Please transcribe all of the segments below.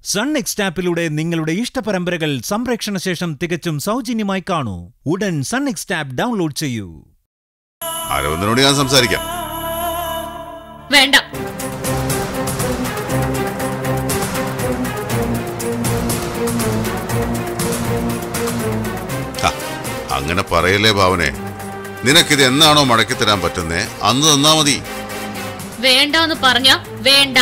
Sun next ആപ്പിലൂടെ നിങ്ങളുടെ ഇഷ്ടപരമ്പരകൾ സംപ്രേക്ഷണ ശേഷം തികച്ചും സൗജന്യമായി കാണൂ ഉടൻ സൺ നെക്സ്റ്റ് ആപ്പ് ഡൗൺലോഡ് ചെയ്യൂ അരവിന്ദനോട് ഞാൻ സംസാരിക്കാം വേണ്ട ഹ, അങ്ങനെ പറയല്ലേ ഭാവനെ നിനക്കിത് എന്നാണോ മടക്കി തരാൻ പറ്റുന്നേ അന്ന് തന്നാ മതി വേണ്ടാന്ന് പറഞ്ഞ വേണ്ട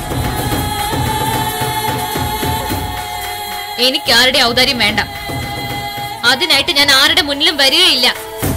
എനിക്ക് ആരുടെ ഔദാര്യം വേണ്ട അതിനായിട്ട് ഞാൻ ആരുടെ മുന്നിലും വരികയില്ല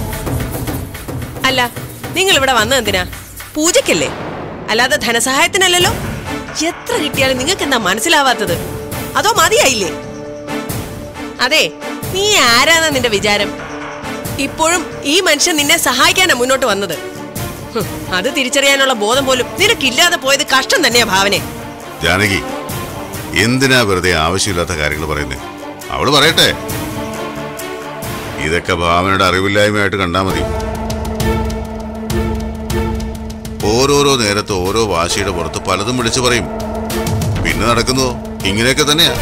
അല്ല നിങ്ങൾ ഇവിടെ വന്നത് എന്തിനാ പൂജയ്ക്കല്ലേ അല്ലാതെ ധനസഹായത്തിനല്ലല്ലോ എത്ര കിട്ടിയാലും നിങ്ങൾക്ക് എന്താ മനസ്സിലാവാത്തത് അതോ മതിയായില്ലേ അതെ നീ ആരാന്നാ നിന്റെ വിചാരം ഇപ്പോഴും ഈ മനുഷ്യൻ നിന്നെ സഹായിക്കാനാ മുന്നോട്ട് വന്നത് ഹും, അത് തിരിച്ചറിയാനുള്ള ബോധം പോലും നിനക്കില്ലാതെ പോയത് കഷ്ടം തന്നെയാ ഭാവനെ ജാനകി എന്തിനാ വെറുതെ ആവശ്യമില്ലാത്ത കാര്യങ്ങൾ പറയുന്നേ അവള് പറയട്ടെ ഇതൊക്കെ ഭാവനയുടെ അറിവില്ലായ്മയായിട്ട് കണ്ടാ മതി ഓരോരോ നേരത്ത് ഓരോ വാശിയുടെ പുറത്ത് പലതും വിളിച്ചു പറയും പിന്നെ നടക്കുന്നതോ ഇങ്ങനെയൊക്കെ തന്നെയാ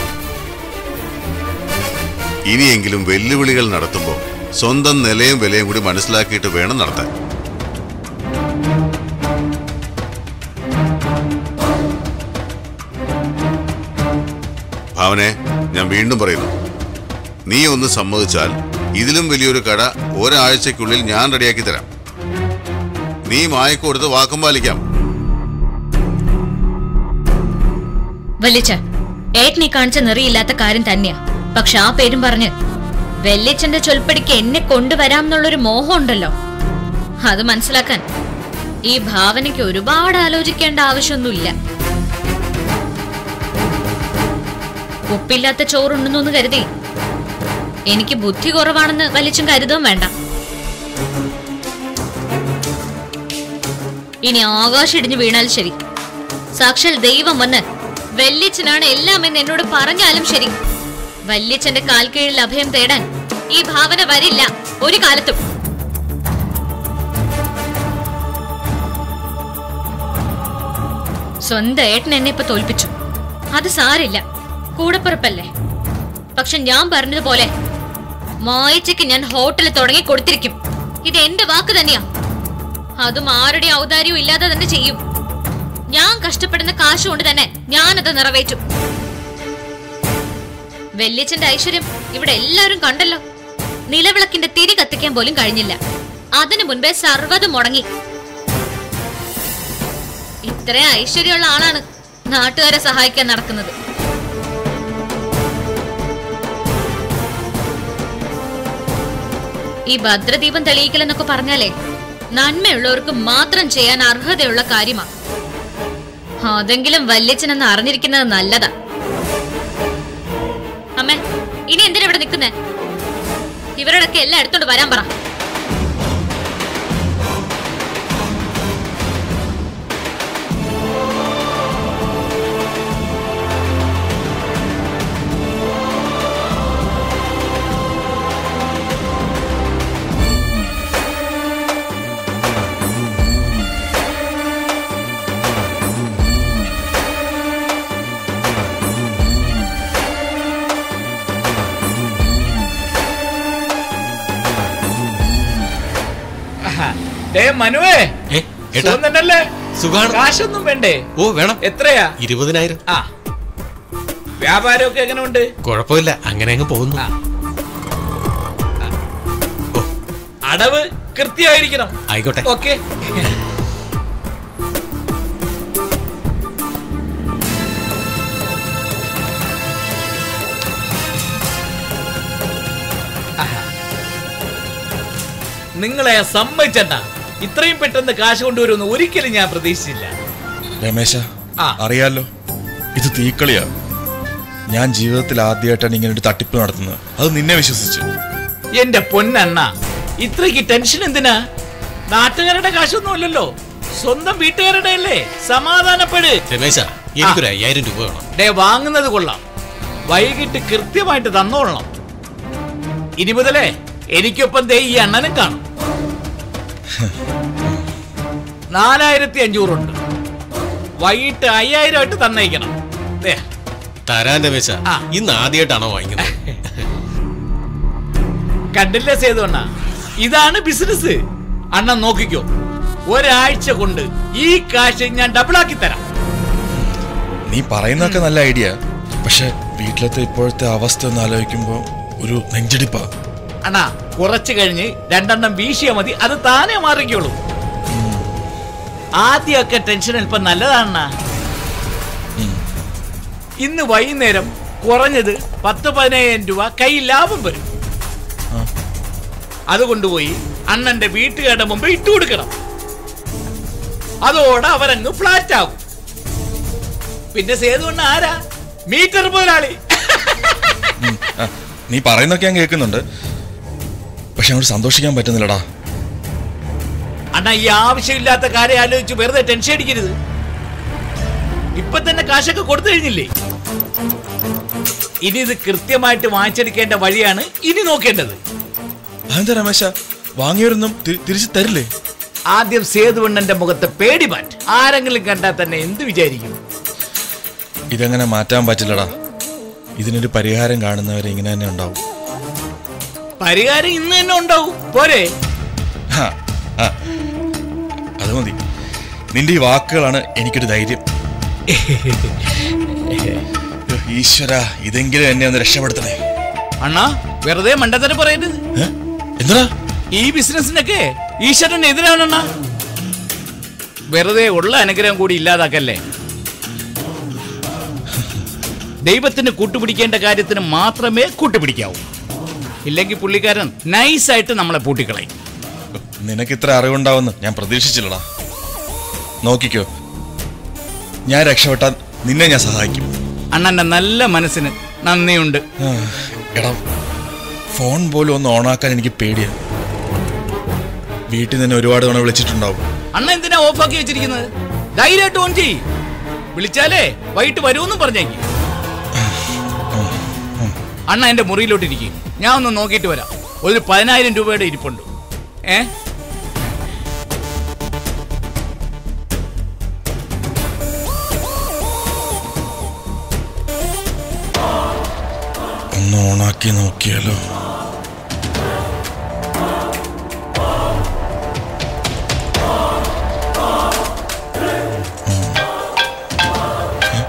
ഇനിയെങ്കിലും വെല്ലുവിളികൾ നടത്തുമ്പോൾ സ്വന്തം നിലയും വിലയും കൂടി മനസ്സിലാക്കിയിട്ട് വേണം നടത്താൻ ഭാവനെ ഞാൻ വീണ്ടും പറയുന്നു നീ ഒന്ന് സമ്മതിച്ചാൽ ഇതിലും വലിയൊരു കട ഒരാഴ്ചക്കുള്ളിൽ ഞാൻ റെഡിയാക്കി തരാം നീ മായക്ക് കൊടുത്ത് വാക്കും പാലിക്കാം വല്യച്ച ഏട്ടനീ കാണിച്ച നെറിയില്ലാത്ത കാര്യം തന്നെയാ പക്ഷെ ആ പേരും പറഞ്ഞ് വല്യച്ഛന്റെ ചൊൽപ്പടിക്ക് എന്നെ കൊണ്ടുവരാം എന്നുള്ളൊരു മോഹം ഉണ്ടല്ലോ അത് മനസ്സിലാക്കാൻ ഈ ഭാവനയ്ക്ക് ഒരുപാട് ആലോചിക്കേണ്ട ആവശ്യമൊന്നുമില്ല ഉപ്പില്ലാത്ത ചോറുണ്ടെന്നു കരുതി എനിക്ക് ബുദ്ധി കുറവാണെന്ന് വലിച്ചും കരുതും വേണ്ട ഇനി ആകാശം ഇടിഞ്ഞു വീണാൽ ശരി സാക്ഷാൽ ദൈവം വന്ന് വല്യച്ഛനാണ് എല്ലാം എന്ന് എന്നോട് പറഞ്ഞാലും ശരി വല്യച്ഛന്റെ കാൽ കീഴിൽ അഭയം തേടാൻ ഈ ഭാവന വരില്ല ഒരു കാലത്തും സ്വന്തം ഏട്ടൻ എന്നെ ഇപ്പൊ തോൽപ്പിച്ചു അത് സാരില്ല കൂടപ്പിറപ്പല്ലേ പക്ഷെ ഞാൻ പറഞ്ഞതുപോലെ മായച്ചയ്ക്ക് ഞാൻ ഹോട്ടലിൽ തുടങ്ങി കൊടുത്തിരിക്കും ഇത് എന്റെ വാക്ക് തന്നെയാ അതും ആരുടെ ഔദാര്യവും ഇല്ലാതെ തന്നെ ചെയ്യും ഞാൻ കഷ്ടപ്പെടുന്ന കാശ് കൊണ്ട് തന്നെ ഞാനത് നിറവേറ്റും വല്യച്ഛന്റെ ഐശ്വര്യം ഇവിടെ എല്ലാവരും കണ്ടല്ലോ നിലവിളക്കിന്റെ തിരി കത്തിക്കാൻ പോലും കഴിഞ്ഞില്ല അതിനു മുൻപേ സർവ്വതും മുടങ്ങി ഇത്ര ഐശ്വര്യമുള്ള ആളാണ് നാട്ടുകാരെ സഹായിക്കാൻ നടക്കുന്നത് ഈ ഭദ്രദീപം തെളിയിക്കലെന്നൊക്കെ പറഞ്ഞാലേ നന്മയുള്ളവർക്ക് മാത്രം ചെയ്യാൻ അർഹതയുള്ള കാര്യമാണ് അതെങ്കിലും വല്യച്ഛനെന്ന് അറിഞ്ഞിരിക്കുന്നത് നല്ലതാ അമ്മേ ഇനി എന്തിനാ ഇവിടെ നിൽക്കുന്നേ ഇവരോടൊക്കെ എല്ലാം എടുത്തോണ്ട് വരാൻ പറ ഏ മനുവേ ഏ, ഏട്ടാ. സുഖം തന്നെയല്ലേ സുഖാണ്. കാശൊന്നും വേണ്ടേ ഓ വേണം എത്രയാ ഇരുപതിനായിരം ആ വ്യാപാരമൊക്കെ എങ്ങനെയുണ്ട് കുഴപ്പമില്ല അങ്ങനെ അങ്ങ് പോകുന്നു ആ. അടവ് കൃത്യമായിരിക്കണം ആയിക്കോട്ടെ ഓക്കെ നിങ്ങളെ സമ്മതിച്ചണ്ട ഇത്രയും പെട്ടെന്ന് കാശ് കൊണ്ടുവരുമെന്ന് ഒരിക്കലും ഞാൻ പ്രതീക്ഷിച്ചില്ല രമേശ ആ. അറിയാലോ ഇത് തീക്കളിയാ ഞാൻ ജീവിതത്തിൽ ആദ്യമായിട്ടാണ് ഇങ്ങനെ ഒരു തട്ടിപ്പ് നടത്തുന്നത് അത് നിന്നെ വിശ്വസിച്ച് എന്റെ പൊന്നണ്ണ ഇത്രയ്ക്ക് ടെൻഷൻ എന്തിനാ നാട്ടുകാരുടെ കാശൊന്നുമല്ലല്ലോ സ്വന്തം വീട്ടുകാരുടെ അല്ലേ സമാധാനപ്പെട് രമേശ എനിക്കൊരു അയ്യായിരം രൂപ വേണം ഡേ വാങ്ങുന്നത് കൊള്ളാം വൈകിട്ട് കൃത്യമായിട്ട് തന്നോളണം ഇനി മുതലേ എനിക്കൊപ്പം ദേ ഈ അണ്ണനും കാണും നാലായിരത്തി അഞ്ഞൂറുണ്ട് വൈകിട്ട് അയ്യായിരം ആയിട്ട് തന്നേക്കണം ദേ തരാൻ രമേശ ആ. ഇന്ന് ആദ്യമായിട്ടാണോ വാങ്ങിക്കുന്നത് കണ്ടില്ലേ സേതു അണ്ണ ഇതാണ് ബിസിനസ് അണ്ണൻ നോക്കിക്കോ ഒരാഴ്ച കൊണ്ട് ഈ കാശ് ഞാൻ ഡബിളാക്കി തരാം നീ പറയുന്നതൊക്കെ നല്ല ഐഡിയ പക്ഷെ വീട്ടിലത്തെ ഇപ്പോഴത്തെ അവസ്ഥ ഒന്ന് ആലോചിക്കുമ്പോ ഒരു നെഞ്ചടിപ്പാ അണ്ണാ കുറച്ച് കഴിഞ്ഞ് രണ്ടെണ്ണം വീശിയാ മതി അത് താനേ മാറിക്കോളൂ ആദ്യമൊക്കെ ടെൻഷൻ അല്പം നല്ലതാണ ഇന്ന് വൈകുന്നേരം കുറഞ്ഞത് പത്ത് പതിനായിരം രൂപ കൈ ലാഭം വരും അത് കൊണ്ടുപോയി അണ്ണന്റെ വീട്ടുകാരുടെ മുമ്പ് ഇട്ടു കൊടുക്കണം അതോടെ അവരങ്ങ് ഫ്ലാറ്റ് ആകും പിന്നെ സേതു അണ്ണ ആരാ മീറ്റർ മുതലാളി ആ, നീ പറയുന്നൊക്കെ ഞാൻ കേൾക്കുന്നുണ്ട് പക്ഷെ അങ്ങോട്ട് സന്തോഷിക്കാൻ പറ്റുന്നില്ലടാ അണ്ണാ ഈ ആവശ്യമില്ലാത്ത കാര്യം ആലോചിച്ച് വെറുതെ ടെൻഷൻ അടിക്കരുത് ഇപ്പൊ തന്നെ കാശൊക്കെ കൊടുത്തു കഴിഞ്ഞില്ലേ ഇനി ഇത് കൃത്യമായിട്ട് വാങ്ങിച്ചെടുക്കേണ്ട വഴിയാണ് ഇനി നോക്കേണ്ടത് അതെന്താ രമേശ വാങ്ങിയവരൊന്നും തി- തിരിച്ചു തരില്ലേ ആദ്യം സേതുവണ്ണന്റെ മുഖത്തെ പേടി മാറ്റ് ആരെങ്കിലും കണ്ടാൽ തന്നെ എന്ത് വിചാരിക്കും ഇതെങ്ങനെ മാറ്റാൻ പറ്റില്ലടാ ഇതിനൊരു പരിഹാരം കാണുന്നവരെ ഇങ്ങനെ തന്നെ ഉണ്ടാവും പരിഹാരം ഇന്ന് തന്നെ ഉണ്ടാവും പോരെ ആ, ആ. അത് മതി നിന്റെ ഈ വാക്കുകളാണ് എനിക്കൊരു ധൈര്യം ഈശ്വര ഇതെങ്കിലും എന്നെ ഒന്ന് രക്ഷപ്പെടുത്തണേ അണ്ണാ വെറുതെ മണ്ടത്തരം പറയരുത് ഏ? എന്താ ഈ ബിസിനസിനൊക്കെ ഈശ്വരൻ എതിരാണണ്ണ വെറുതെ ഉള്ള അനുഗ്രഹം കൂടി ഇല്ലാതാക്കല്ലേ ദൈവത്തിന് കൂട്ടുപിടിക്കേണ്ട കാര്യത്തിന് മാത്രമേ കൂട്ടുപിടിക്കാവൂ ഇല്ലെങ്കിൽ പുള്ളിക്കാരൻ നൈസായിട്ട് നമ്മളെ പൂട്ടിക്കളയും നിനക്ക് ഇത്ര അറിവുണ്ടാവുമെന്ന് ഞാൻ പ്രതീക്ഷിച്ചില്ലടാ നോക്കിക്കോ ഞാൻ രക്ഷപ്പെട്ടാൽ നിന്നെ ഞാൻ സഹായിക്കും അണ്ണന്റെ നല്ല മനസ്സിന് നന്ദിയുണ്ട് ആ, എടാ ഫോൺ പോലും ഒന്ന് ഓണാക്കാൻ എനിക്ക് പേടിയാണ് വീട്ടിൽ നിന്ന് ഒരുപാട് തവണ വിളിച്ചിട്ടുണ്ടാവും അണ്ണ എന്തിനാ ഓഫാക്കി വെച്ചിരിക്കുന്നത് ധൈര്യമായിട്ട് ഓൺ ചെയ്യ് വിളിച്ചാലേ വൈകിട്ട് വരുമെന്നും പറഞ്ഞേക്ക് അണ്ണ എന്റെ മുറിയിലോട്ട് ഇരിക്കും ഞാൻ ഒന്ന് നോക്കിയിട്ട് വരാം ഒരു പതിനായിരം രൂപയുടെ ഇരിപ്പുണ്ട് ഏ ഒന്ന് ഓണാക്കി നോക്കിയാലോ ഉം. ഏ?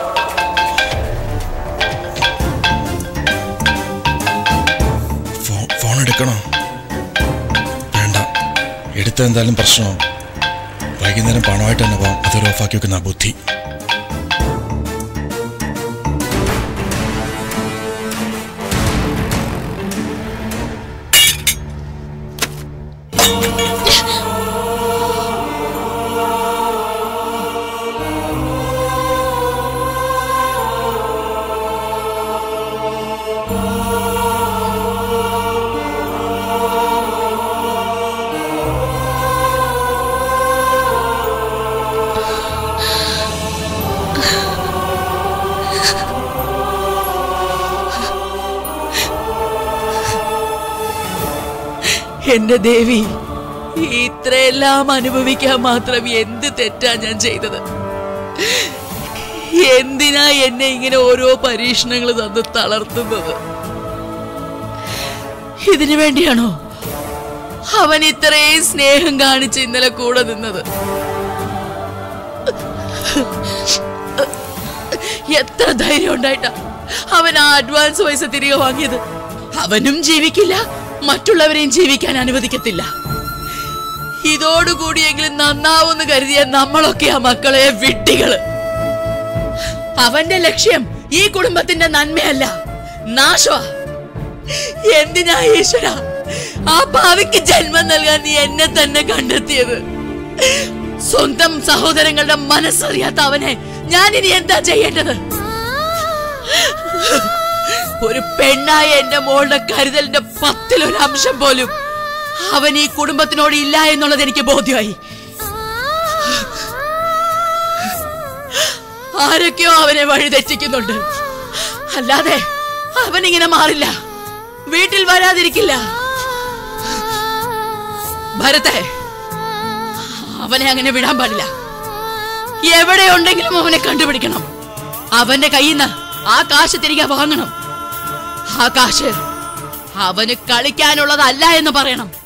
ഫോ- ഫോൺ എടുക്കണോ വേണ്ട എടുത്ത എന്തായാലും പ്രശ്നമാവും വൈകുന്നേരം പണമായിട്ട് തന്നെ പോവാം അതൊരു ഓഫാക്കി വെക്കുന്ന ബുദ്ധി എന്റെ ദേവി ഇത്രയെല്ലാം അനുഭവിക്കാൻ മാത്രം എന്ത് തെറ്റാ ഞാൻ ചെയ്തത് എന്തിനാ എന്നെ ഇങ്ങനെ ഓരോ പരീക്ഷണങ്ങൾ തന്ന് തളർത്തുന്നത് ഇതിനു വേണ്ടിയാണോ അവൻ ഇത്രയും സ്നേഹം കാണിച്ച് ഇന്നലെ കൂടെ നിന്നത് എത്ര ധൈര്യം ഉണ്ടായിട്ടാ അവൻ ആ അഡ്വാൻസ് പൈസ തിരികെ വാങ്ങിയത് അവനും ജീവിക്കില്ല മറ്റുള്ളവരെയും ജീവിക്കാൻ അനുവദിക്കത്തില്ല ഇതോടുകൂടിയെങ്കിലും നന്നാവെന്ന് കരുതിയ നമ്മളൊക്കെ ആ മക്കളെ വിട്ടികള് അവന്റെ ലക്ഷ്യം ഈ കുടുംബത്തിന്റെ നന്മയല്ല നാശമാ എന്തിനാ ഈശ്വര ആ ഭാവിക്ക് ജന്മം നൽകാൻ നീ എന്നെ തന്നെ കണ്ടെത്തിയത് സ്വന്തം സഹോദരങ്ങളുടെ മനസ്സറിയാത്ത അവനെ ഞാൻ ഇനി എന്താ ചെയ്യേണ്ടത് ഒരു പെണ്ണായ എന്റെ മോളുടെ കരുതലിന്റെ പത്തിലൊരു അംശം പോലും അവൻ ഈ കുടുംബത്തിനോട് ഇല്ല എന്നുള്ളത് എനിക്ക് ബോധ്യമായി ആരൊക്കെയോ അവനെ വഴിതെറ്റിക്കുന്നുണ്ട് അല്ലാതെ അവനിങ്ങനെ മാറില്ല വീട്ടിൽ വരാതിരിക്കില്ല ഭരത്തെ അവനെ അങ്ങനെ വിടാൻ പാടില്ല എവിടെ ഉണ്ടെങ്കിലും അവനെ കണ്ടുപിടിക്കണം അവന്റെ കയ്യിൽ നിന്ന് ആ കാശ് തിരികെ വാങ്ങണം ആ കാശ് അവന് കളിക്കാനുള്ളതല്ല എന്ന് പറയണം